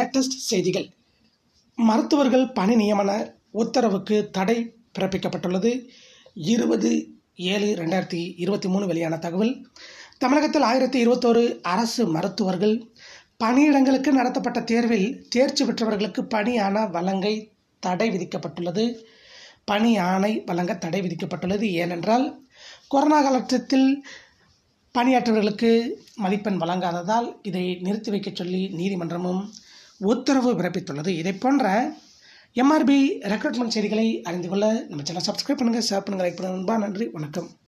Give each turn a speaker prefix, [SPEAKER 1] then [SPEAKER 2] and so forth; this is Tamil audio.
[SPEAKER 1] லேட்டஸ்ட் செய்திகள் மருத்துவர்கள் பணி நியமன உத்தரவுக்கு தடை பிறப்பிக்கப்பட்டுள்ளது இருபது ஏழு ரெண்டாயிரத்தி இருபத்தி மூணு வெளியான தகவல் தமிழகத்தில் ஆயிரத்தி இருபத்தோரு அரசு மருத்துவர்கள் பணியிடங்களுக்கு நடத்தப்பட்ட தேர்வில் தேர்ச்சி பெற்றவர்களுக்கு பணி ஆணை வழங்கை தடை விதிக்கப்பட்டுள்ளது பணி ஆணை வழங்க தடை விதிக்கப்பட்டுள்ளது ஏனென்றால் கொரோனா காலகட்டத்தில் பணியாற்றவர்களுக்கு மதிப்பெண் வழங்காததால் இதை நிறுத்தி வைக்கச் சொல்லி நீதிமன்றமும் உத்தரவு பிறப்பித்துள்ளது இதை போன்ற எம்ஆர்பி ரெக்ரூட்மெண்ட் செய்திகளை அறிந்து கொள்ள நம்ம சேனல் சப்ஸ்கிரைப் பண்ணுங்கள் ஷேர் பண்ணுங்கள் லைக் பண்ணுங்கள் நண்பா நன்றி வணக்கம்